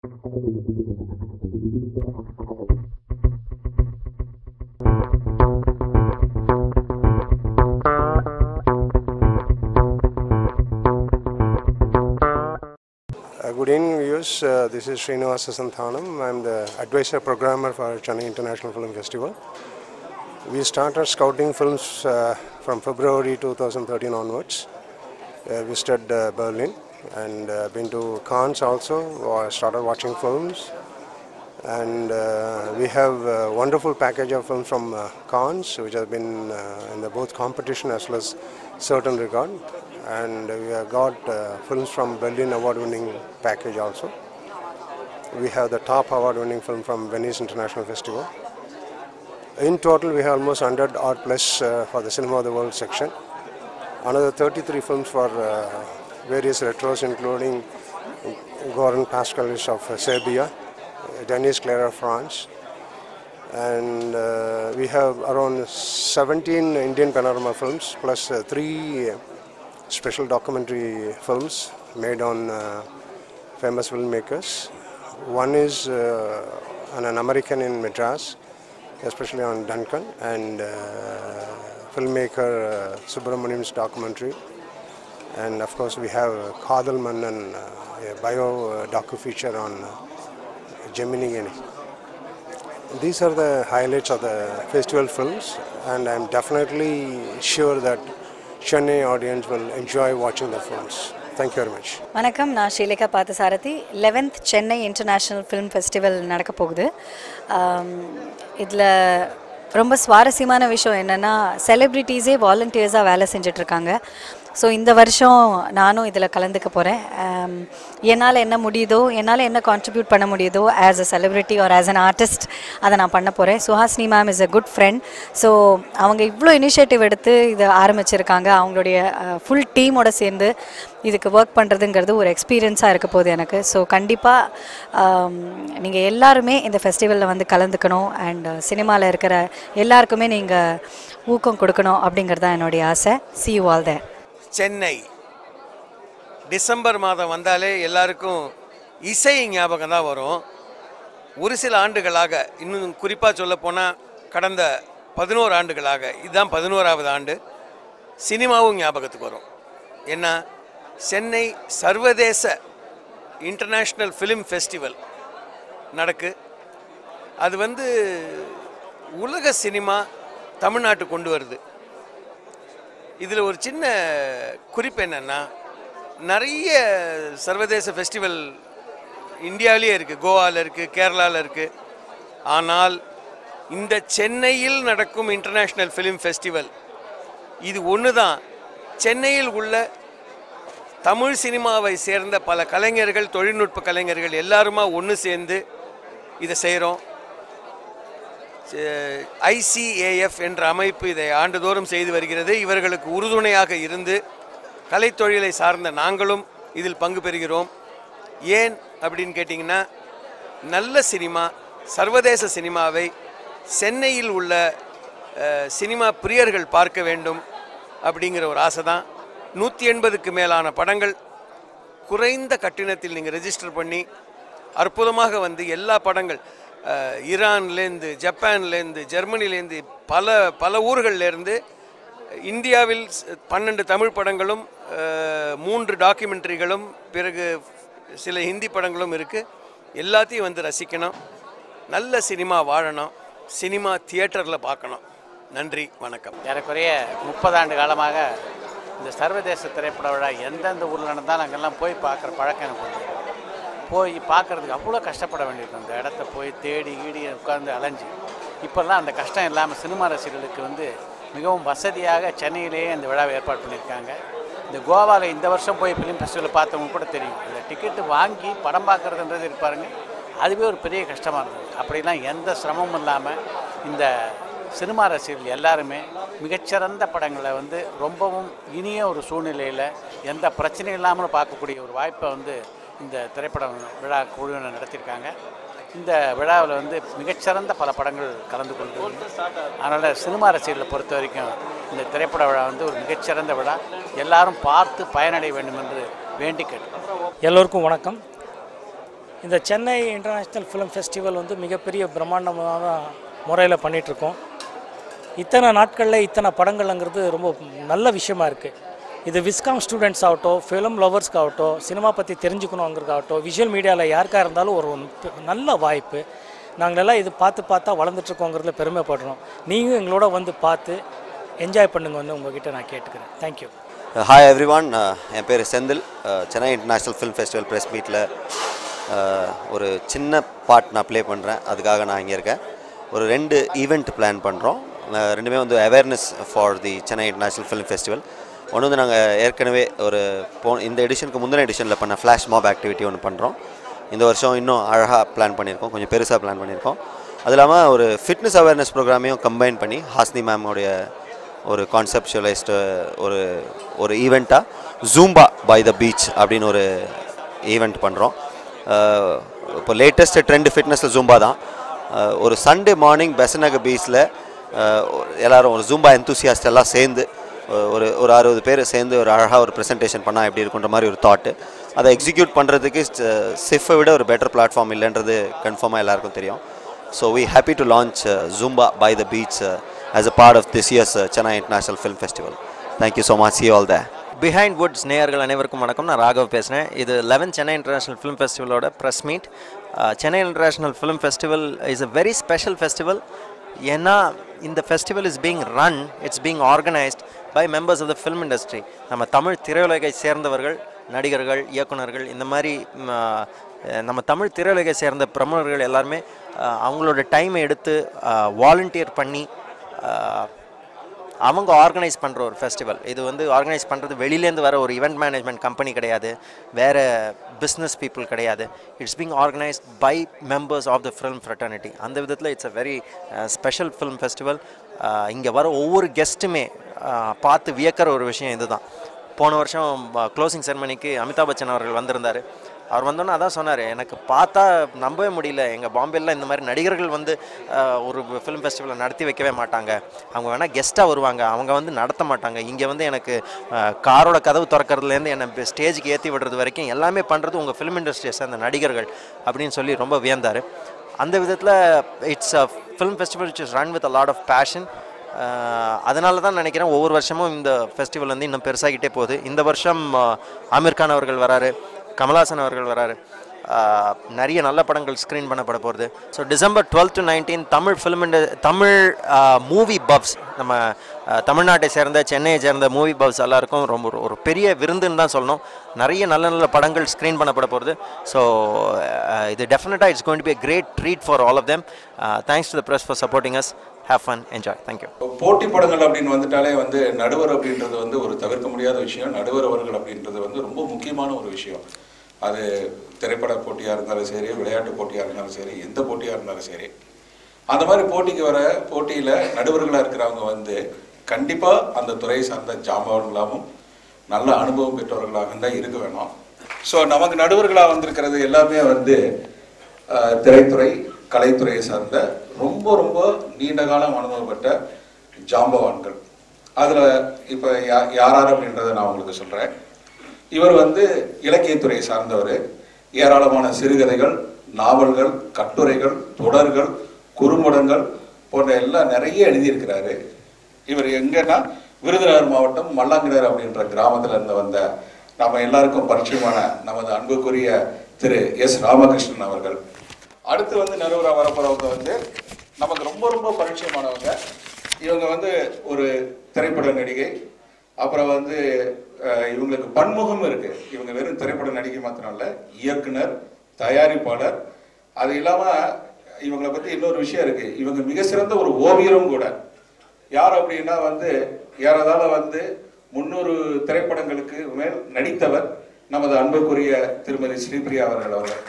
Uh, Good evening, viewers. Uh, This is Srinivasa Santhanam. I'm the advisor programmer for Chennai International Film Festival. We started scouting films uh, from February 2013 onwards. Uh, visited uh, Berlin and uh, been to Cannes also. uh, Started watching films, and uh, we have a wonderful package of films from uh, Cannes, which has been uh, in the both competition as well as certain regard. And we have got uh, films from Berlin award-winning package also. We have the top award-winning film from Venice International Festival. In total, we have almost 100 odd plus uh, for the Cinema of the World section. Another 33 films for uh, various retros, including Goran Pascalis of uh, Serbia, uh, Denis Clara of France, and uh, we have around 17 Indian panorama films plus uh, three uh, special documentary films made on uh, famous filmmakers. One is uh, on an American in Madras, especially on Duncan, and uh, filmmaker uh, Subramaniam's documentary. And of course, we have Kadal Mannan, uh, a bio uh, docu feature on uh, Gemini. These are the highlights of the festival films, and I'm definitely sure that Chennai audience will enjoy watching the films. Thank you very much. வணக்கம் நான் Srileka Parthasarathy eleventh Chennai international film festival நடக்க போகுது இதில் ரொம்ப சுவாரஸ்யமான விஷயம் என்னென்னா செலிப்ரிட்டிஸே வாலண்டியர்ஸாக வேலை செஞ்சிட்ருக்காங்க ஸோ இந்த வருஷம் நானும் இதில் கலந்துக்க போகிறேன் என்னால் என்ன முடியுதோ என்னால் என்ன கான்ட்ரிபியூட் பண்ண முடியுதோ as a celebrity or as an artist அதை நான் பண்ண போகிறேன் Suhasini ma'am is a good friend so அவங்க இவ்வளோ இனிஷியேட்டிவ் எடுத்து இதை ஆரம்பிச்சிருக்காங்க அவங்களுடைய ஃபுல் டீமோட சேர்ந்து இதுக்கு ஒர்க் பண்ணுறதுங்கிறது ஒரு எக்ஸ்பீரியன்ஸாக இருக்க போகுது எனக்கு ஸோ கண்டிப்பாக நீங்கள் எல்லாருமே இந்த ஃபெஸ்டிவலில் வந்து கலந்துக்கணும் அண்ட் சினிமாவில் இருக்கிற எல்லாருக்குமே நீங்கள் ஊக்கம் கொடுக்கணும் அப்படிங்கிறது தான் என்னுடைய ஆசை see you all there Chennai December மாதம் வந்தாலே எல்லாருக்கும் இசை ஞாபகம் தான் வரும் ஒரு சில ஆண்டுகளாக இன்னும் குறிப்பாக சொல்லப்போனால் கடந்த பதினோரு ஆண்டுகளாக இதுதான் பதினோராவது ஆண்டு சினிமாவும் ஞாபகத்துக்கு வரும் என்ன சென்னை சர்வதேச இன்டர்நேஷ்னல் ஃபிலிம் ஃபெஸ்டிவல் நடக்கு அது வந்து உலக சினிமா தமிழ்நாட்டுக்கு கொண்டு வருது இதில் ஒரு சின்ன குறிப்பு என்னென்னா நிறைய சர்வதேச ஃபெஸ்டிவல் இந்தியாவிலேயே இருக்குது கோவாவில் இருக்குது கேரளாவில் இருக்குது ஆனால் இந்த சென்னையில் நடக்கும் இன்டர்நேஷ்னல் ஃபிலிம் ஃபெஸ்டிவல் இது ஒன்று தான் சென்னையில் உள்ள தமிழ் சினிமாவை சேர்ந்த பல கலைஞர்கள் தொழில்நுட்ப கலைஞர்கள் எல்லாருமா ஒன்று சேர்ந்து இதை செய்கிறோம் ஐசிஏஎஃப் என்ற அமைப்பு இதை ஆண்டுதோறும் செய்து வருகிறது இவர்களுக்கு உறுதுணையாக இருந்து கலைத்தொழிலை சார்ந்த நாங்களும் இதில் பங்கு பெறுகிறோம் ஏன் அப்படின்னு கேட்டிங்கன்னா நல்ல சினிமா சர்வதேச சினிமாவை சென்னையில் உள்ள அஹ், சினிமா பிரியர்கள் பார்க்க வேண்டும் அப்படிங்கிற ஒரு ஆசை தான் நூற்றி எண்பதுக்கு மேலான படங்கள் குறைந்த கட்டணத்தில் நீங்கள் ரெஜிஸ்டர் பண்ணி அற்புதமாக வந்து எல்லா படங்கள் அஹ், ஈரான்லேருந்து ஜப்பான்லேருந்து ஜெர்மனிலேருந்து பல பல ஊர்கள்லேருந்து இந்தியாவில் ஸ்- பன்னெண்டு தமிழ் படங்களும் அஹ், மூன்று டாக்குமெண்ட்ரிகளும் பிறகு சில ஹிந்தி படங்களும் இருக்குது எல்லாத்தையும் வந்து ரசிக்கணும் நல்ல சினிமா வாழணும் சினிமா தியேட்டரில் பார்க்கணும் நன்றி வணக்கம் ஏறக்குறைய முப்பது ஆண்டு காலமாக இந்த சர்வதேச திரைப்பட விழா எந்தெந்த ஊரில் நடந்தாலும் அங்கெல்லாம் போய் பார்க்குற பழக்கம் எனக்கு உண்டு போய் பார்க்குறதுக்கு அவ்வளோ கஷ்டப்பட வேண்டியிருக்கும் அந்த இடத்த போய் தேடி கீடி உட்கார்ந்து அலைஞ்சு இப்போல்லாம் அந்த கஷ்டம் இல்லாமல் சினிமா ரசிகர்களுக்கு வந்து மிகவும் வசதியாக சென்னையிலேயே இந்த விழாவை ஏற்பாடு பண்ணியிருக்காங்க இந்த கோவாவில் இந்த வருஷம் போய் ஃபிலிம் ஃபெஸ்டிவல் பார்த்தவங்க கூட தெரியும் இந்த டிக்கெட்டு வாங்கி படம் பார்க்குறதுன்றது இருப்பாருங்க அதுவே ஒரு பெரிய கஷ்டமாக இருந்தது அப்படிலாம் எந்த சிரமமும் இல்லாமல் இந்த சினிமா ரசிகர்கள் எல்லாருமே மிகச்சிறந்த படங்களை வந்து ரொம்பவும் இனிய ஒரு சூழ்நிலையில் எந்த பிரச்சனையும் இல்லாமல் பார்க்கக்கூடிய ஒரு வாய்ப்பை வந்து இந்த திரைப்பட விழா குழுவினர் நடத்தியிருக்காங்க இந்த விழாவில் வந்து மிகச்சிறந்த பல படங்கள் கலந்து கொண்டு அதனால் சினிமா ரசிகர்களை பொறுத்த வரைக்கும் இந்த திரைப்பட விழா வந்து ஒரு மிகச்சிறந்த விழா எல்லாரும் பார்த்து பயனடைய வேண்டும் என்று வேண்டி கேட்டுக்கிறோம் எல்லோருக்கும் வணக்கம் இந்த சென்னை இன்டர்நேஷ்னல் ஃபிலிம் ஃபெஸ்டிவல் வந்து மிகப்பெரிய பிரம்மாண்டமான முறையில் பண்ணிகிட்ருக்கோம் இத்தனை நாட்களில் இத்தனை படங்கள்ங்கிறது ரொம்ப நல்ல விஷயமா இருக்குது இது விஸ்காம் ஸ்டூடெண்ட்ஸ் ஆகட்டும் ஃபிலிம் லவர்ஸ்க்கு ஆகட்டும் சினிமா பற்றி தெரிஞ்சுக்கணுங்கிறதாகட்டும் விஷுவல் மீடியாவில் யாருக்காக இருந்தாலும் ஒரு பெ- நல்ல வாய்ப்பு நாங்களெல்லாம் இது பார்த்து பார்த்தா வளர்ந்துட்டுருக்கோங்கிறதுல பெருமைப்படுறோம் நீங்களும் எங்களோட வந்து பார்த்து என்ஜாய் பண்ணுங்கன்னு உங்ககிட்ட நான் கேட்டுக்கிறேன் தேங்க்யூ ஹாய் எவ்ரி ஒன் என் பேர் Senthil Uh, Chennai international film festival press மீட்டில் ஒரு சின்ன பார்ட் நான் ப்ளே பண்ணுறேன் அதுக்காக நான் இங்கே இருக்கேன் ஒரு ரெண்டு ஈவெண்ட் பிளான் பண்ணுறோம் ரெண்டுமே வந்து awareness for the Chennai international film festival ஒன்று வந்து நாங்கள் ஏற்கனவே ஒரு போ இந்த எடிஷனுக்கு முந்தின எடிஷனில் பண்ண ஃப்ளாஷ் மாப் ஆக்டிவிட்டி ஒன்று பண்ணுறோம் இந்த வருஷம் இன்னும் அழகாக பிளான் பண்ணியிருக்கோம் கொஞ்சம் பெருசாக பிளான் பண்ணியிருக்கோம் அது இல்லாமல் ஒரு ஃபிட்னஸ் அவேர்னஸ் ப்ரோக்ராமையும் கம்பைன் பண்ணி ஹாஸ்னி மேமோடைய ஒரு கான்செப்டுவலைஸ்டு ஒரு ஒரு ஈவெண்ட்டாக ஜூம்பா பை த பீச் அப்படின்னு ஒரு ஈவெண்ட் பண்ணுறோம் இப்போ லேட்டஸ்ட் ட்ரெண்ட் ஃபிட்னஸில் ஜூம்பா தான் அஹ், ஒரு சண்டே மார்னிங் பெசநகர் பீச்சில் எல்லாரும் ஒரு ஜூம்பா enthusiast எல்லாம் சேர்ந்து அஹ், ஒரு ஒரு அறுபது பேர் சேர்ந்து ஒரு அழகாக ஒரு ப்ரெசன்டேஷன் பண்ணால் எப்படி இருக்குன்ற மாதிரி ஒரு தாட்டு அதை எக்ஸிக்யூட் பண்ணுறதுக்கு சிஃபை விட ஒரு பெட்டர் பிளாட்ஃபார்ம் இல்லைன்றது கன்ஃபார்மாக எல்லாருக்கும் தெரியும் So we happy to launch uh, Zumba by the beach uh, as a part of this year's uh, Chennai International Film Festival. Thank you so much. See you all there. Behindwoods நேயர்கள் அனைவருக்கும் வணக்கம் நான் ராகவ் பேசுகிறேன் இது eleven Chennai international film ஃபெஸ்டிவலோட press meet Chennai international film festival is a very special festival ஏன்னா இந்த festival is being run it's being organised by members of the film industry நம்ம தமிழ் திரையுலகை சேர்ந்தவர்கள் நடிகர்கள் இயக்குனர்கள் இந்த மாதிரி ம், அஹ், நம்ம தமிழ் திரையுலகை சேர்ந்த பிரமுகர்கள் எல்லாருமே அஹ், அவங்களோட டைமை எடுத்து வாலண்டியர் பண்ணி அஹ், அவங்க ஆர்கனைஸ் பண்ணுற ஒரு ஃபெஸ்டிவல் இது வந்து ஆர்கனைஸ் பண்ணுறது வெளியிலேருந்து வர ஒரு ஈவெண்ட் மேனேஜ்மெண்ட் கம்பெனி கிடையாது வேறு பிஸ்னஸ் பீப்புள் கிடையாது it's being organised by members of the film fraternity அந்த விதத்தில் it's a very special film festival இங்கே வர ஒவ்வொரு கெஸ்ட்டுமே பார்த்து வியக்கிற ஒரு விஷயம் இதுதான் போன வருஷம் க்ளோசிங் செரமனிக்கு அமிதாப் பச்சன் அவர்கள் வந்திருந்தார் அவர் வந்தோன்னே அதான் சொன்னார் எனக்கு பார்த்தா நம்பவே முடியல எங்கள் பாம்பேல இந்த மாதிரி நடிகர்கள் வந்து அஹ், ஒரு ஃபிலிம் ஃபெஸ்டிவலை நடத்தி வைக்கவே மாட்டாங்க அவங்க வேணால் கெஸ்ட்டாக வருவாங்க அவங்க வந்து நடத்த மாட்டாங்க இங்கே வந்து எனக்கு அஹ், காரோட கதவு திறக்கிறதுலேருந்து என்னை ஸ்டேஜுக்கு ஏற்றி விடுறது வரைக்கும் எல்லாமே பண்ணுறது உங்கள் ஃபிலிம் இண்டஸ்ட்ரியை சேர்ந்த நடிகர்கள் அப்படின்னு சொல்லி ரொம்ப வியந்தார் அந்த விதத்தில் it's a film festival which is run with a lot of passion அதனால தான் நினைக்கிறேன் ஒவ்வொரு வருஷமும் இந்த ஃபெஸ்டிவல் வந்து இன்னும் பெருசாகிட்டே போகுது இந்த வருஷம் அஹ், ஆமீர் கான் அவர்கள் வராரு கமல்ஹாசன் அவர்கள் வராரு அஹ், நிறைய நல்ல படங்கள் ஸ்க்ரீன் பண்ணப்பட போகிறது so December twelve to nineteen Tamil film இண்ட தமிழ் மூவி பப்ஸ் நம்ம அஹ், தமிழ்நாட்டை சேர்ந்த சென்னையை சேர்ந்த மூவி பப்ஸ் எல்லாருக்கும் ரொம்ப ஒரு- ஒரு பெரிய விருந்துன்னு தான் சொல்லணும் நிறைய நல்ல நல்ல படங்கள் ஸ்க்ரீன் பண்ணப்பட போகிறது ஸோ இது டெஃபினட்டாக it's going to be a great treat for all of them thanks to the press for supporting us have fun enjoy thank you போட்டி படங்கள் அப்படின்னு வந்துட்டாலே வந்து நடுவர் அப்படின்றது வந்து ஒரு தவிர்க்க முடியாத விஷயம் நடுவர் அவர்கள் அப்படின்றது வந்து ரொம்ப முக்கியமான ஒரு விஷயம் அது திரைப்பட போட்டியாக இருந்தாலும் சரி விளையாட்டு போட்டியாக இருந்தாலும் சரி எந்த போட்டியாக இருந்தாலும் சரி அந்த மாதிரி போட்டிக்கு வர போட்டியில் நடுவர்களாக இருக்கிறவங்க வந்து கண்டிப்பாக அந்த துறை சார்ந்த ஜாம்பவன்களாகவும் நல்ல அனுபவம் பெற்றவர்களாக தான் இருக்க வேணும் ஸோ நமக்கு நடுவர்களாக வந்திருக்கிறது எல்லாமே வந்து அஹ், திரைத்துறை கலைத்துறையை சார்ந்த ரொம்ப ரொம்ப நீண்ட காலம் அனுபவப்பட்ட ஜாம்பவான்கள் அதில் இப்போ யா யார் யார் அப்படின்றத நான் உங்களுக்கு சொல்கிறேன் இவர் வந்து இலக்கியத்துறையை சார்ந்தவர் ஏராளமான சிறுகதைகள் நாவல்கள் கட்டுரைகள் தொடர்கள் குறும்படங்கள் போன்ற எல்லாம் நிறைய எழுதியிருக்கிறாரு இவர் எங்கன்னா விருதுநகர் மாவட்டம் மல்லாங்கிணர் அப்படின்ற கிராமத்துல இருந்து வந்த நம்ம எல்லாருக்கும் பரிச்சயமான நமது அன்புக்குரிய திரு எஸ் ராமகிருஷ்ணன் அவர்கள் அடுத்து வந்து நடுவராக வரப்போறவங்க வந்து நமக்கு ரொம்ப ரொம்ப பரிச்சயமானவங்க இவங்க வந்து ஒரு திரைப்பட நடிகை அப்புறம் வந்து அஹ், இவங்களுக்கு பன்முகம் இருக்கு இவங்க வெறும் திரைப்பட நடிகை மாத்திரம் இல்ல இயக்குனர் தயாரிப்பாளர் அது இல்லாம இவங்களை பத்தி இன்னொரு விஷயம் இருக்கு இவங்க மிக சிறந்த ஒரு ஓவியரும் கூட யார் அப்படின்னா வந்து ஏறதால வந்து முன்னூறு திரைப்படங்களுக்கு மேல் நடித்தவர் நமது அன்புக்குரிய திருமதி ஸ்ரீபிரியா அவர்கள் அவர்கள்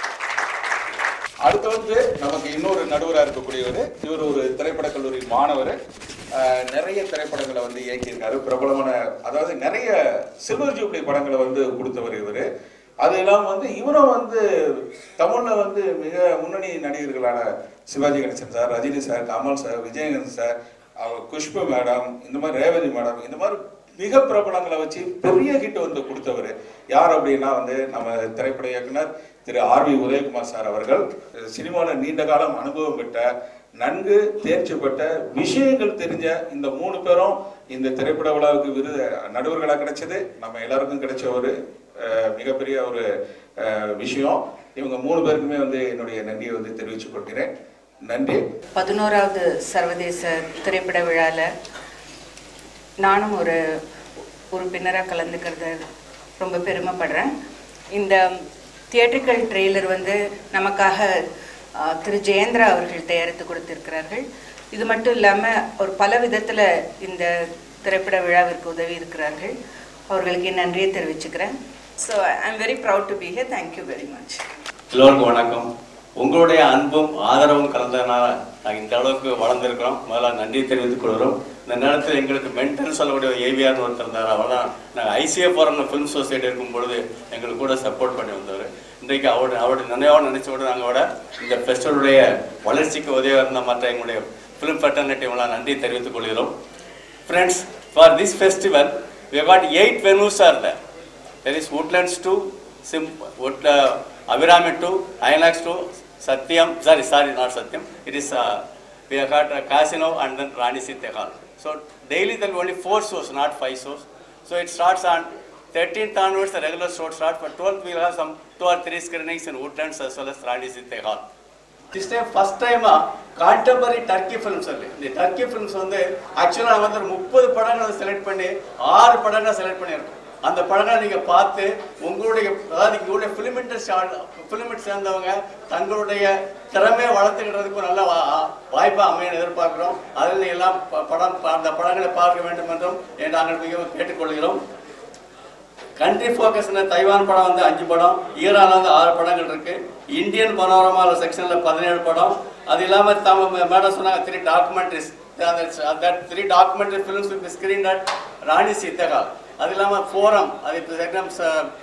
அடுத்து வந்து நமக்கு இன்னொரு நடுவராக இருக்கக்கூடியவர் இவர் ஒரு திரைப்படக் கல்லூரி மாணவர் அஹ், நிறைய திரைப்படங்களை வந்து இயக்கியிருக்காரு பிரபலமான அதாவது நிறைய சில்வர் ஜூப்ளி படங்களை வந்து கொடுத்தவர் இவர் அது இல்லாமல் வந்து இவரும் வந்து தமிழில் வந்து மிக முன்னணி நடிகர்களான Sivaji Ganesan sir Rajini sir Kamal sir Vijayakanth sir அவர் குஷ்பு மேடம் இந்த மாதிரி ரேவதி மேடம் இந்த மாதிரி மிக பிரபலங்களை வச்சு பெரிய ஹிட் வந்து கொடுத்தவர் யார் அப்படின்னா வந்து நம்ம திரைப்பட இயக்குனர் திரு ஆர் வி உதயகுமார் சார் அவர்கள் சினிமாவில் நீண்ட காலம் அனுபவம் பெற்ற நன்கு தேர்ச்சி பெற்ற விஷயங்கள் தெரிஞ்ச இந்த மூணு பேரும் இந்த திரைப்பட விழாவுக்கு விருது நடுவர்களாக கிடைச்சது நம்ம எல்லாருக்கும் கிடைச்ச ஒரு அஹ், மிகப்பெரிய ஒரு அஹ், விஷயம் இவங்க மூணு பேருக்குமே வந்து என்னுடைய நன்றியை வந்து தெரிவித்துக் கொள்கிறேன் நன்றி பதினோராவது சர்வதேச திரைப்பட விழாவில் நானும் ஒரு உறுப்பினராக கலந்துக்கிறது ரொம்ப பெருமைப்படுறேன் இந்த தியேட்ரிக்கல் ட்ரெய்லர் வந்து நமக்காக ஆ, திரு ஜெயேந்திரா அவர்கள் தயாரித்து கொடுத்திருக்கிறார்கள் இது மட்டும் இல்லாமல் ஒரு பல விதத்தில் இந்த திரைப்பட விழாவிற்கு உதவி இருக்கிறார்கள் அவர்களுக்கு என் நன்றியை தெரிவிச்சுக்கிறேன் so I am very proud to be here thank you very much எல்லோருக்கும் வணக்கம் உங்களுடைய அன்பும் ஆதரவும் கலந்ததுனால நாங்கள் இந்த அளவுக்கு வளர்ந்துருக்கிறோம் முதல்ல நன்றி தெரிவித்துக் கொள்கிறோம் இந்த நேரத்தில் எங்களுக்கு மென்டல் சொல்லக்கூடிய ஏவிஆர் ஒருத்தர் இருந்தார் அவர் தான் நாங்கள் ஐசிஎஃப் ஃபாரன் ஃபிலிம் சொசைட்டி இருக்கும் பொழுது எங்களுக்கு கூட சப்போர்ட் பண்ணி வந்தவர் இன்றைக்கு அவருடைய அவருடைய நினைவாக நினைச்சோடு நாங்கள் விட இந்த ஃபெஸ்டிவலுடைய வளர்ச்சிக்கு உதவியாக இருந்த மற்ற எங்களுடைய ஃபிலிம் ஃபெட்டர்னிட்டிவெல்லாம் நன்றி தெரிவித்துக் கொள்கிறோம் friends for this festival we have got eight venues are there. There is Woodlands 2, Sim, Wood, uh, Avirami 2, Inox 2, Satyam, sorry, sorry, not Satyam. It is, uh, we have got uh, Casino and then Rani Sitya Hall. So daily there will be only four shows, not five shows. So it starts on 13th onwards, the regular show starts, but 12th we will have some two or three screenings in Woodlands as well as Rani Sitya Hall. This time first டைமாக contemporary Turkey films சொல்லி இந்த Turkey films வந்து ஆக்சுவலாக நாங்கள் வந்து ஒரு முப்பது படங்களை செலக்ட் பண்ணி ஆறு படங்களை செலக்ட் பண்ணியிருக்கோம் அந்த படங்களை நீங்கள் பார்த்து உங்களுடைய அதாவது உங்களுடைய ஃபிலிம் இண்டஸ்ட்ரி ஃபிலிம் சேர்ந்தவங்க தங்களுடைய திறமையை வளர்த்துக்கிறதுக்கு ஒரு நல்ல வா- வாய்ப்பா அமைய எதிர்பார்க்கிறோம் அதில் நீங்கள் எல்லாம் ப- படம் அந்த படங்களை பார்க்க வேண்டும் என்றும் நாங்கள் மிகவும் கேட்டுக்கொள்கிறோம் கண்ட்ரி ஃபோக்கஸ்ன தைவான் படம் வந்து அஞ்சு படம் ஈரான்ல வந்து ஆறு படங்கள் இருக்கு இந்தியன் பனோரமா செக்ஷன்ல பதினேழு படம் அது இல்லாம தம் மேடம் சொன்னாங்க three documentaries that three documentary films with screen at Rani சீத்தகால் அது இல்லாமல் ஃபோரம் அது இப்போ எக்ஸாம்ஸ்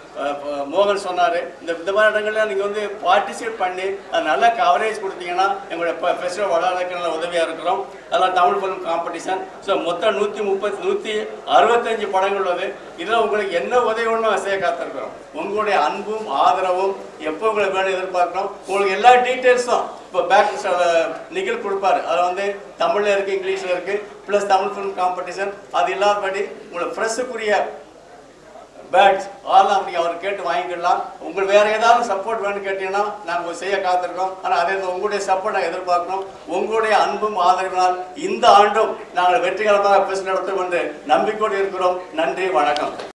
மோகன் சொன்னார் இந்த இந்த மாதிரி இடங்கள்ல நீங்கள் வந்து பார்ட்டிசிபேட் பண்ணி அது நல்ல கவரேஜ் கொடுத்தீங்கன்னா எங்களுடைய ஃபெஸ்டிவல் வளர்றதுக்கு நல்ல உதவியாக இருக்கிறோம் அதெல்லாம் தமிழ் ஃபிலிம் காம்படிஷன் ஸோ மொத்தம் நூற்றி முப்பத்தி நூற்றி அறுபத்தஞ்சு படங்கள் உள்ளது இதில் உங்களுக்கு என்ன உதவி வேணுமோ செய்ய காத்திருக்கிறோம் உங்களுடைய அன்பும் ஆதரவும் எப்போ உங்களுக்கு வேணும் எதிர்பார்க்கிறோம் உங்களுக்கு எல்லா டீட்டெயில்ஸும் இப்போ பேக் நிகில் கொடுப்பாரு அதில் வந்து தமிழில் இருக்குது இங்கிலீஷில் இருக்குது ப்ளஸ் தமிழ் ஃபிலிம் காம்படிஷன் அது இல்லாதபடி உங்களுக்கு ஃப்ரெஷ்ஷுக்குரிய பேட்ஸ் அதெல்லாம் நீங்கள் அவர் கேட்டு வாங்கிக்கலாம் உங்களுக்கு வேறு ஏதாவது சப்போர்ட் வேணும்னு கேட்டீங்கன்னா நாங்கள் செய்ய காத்திருக்கோம் ஆனால் அதே மாதிரி உங்களுடைய சப்போர்ட் நாங்கள் எதிர்பார்க்கிறோம் உங்களுடைய அன்பும் ஆதரவினால் இந்த ஆண்டும் நாங்கள் வெற்றிகரமாக பேச நடத்தும் என்று நம்பிக்கையோடு இருக்கிறோம் நன்றி வணக்கம்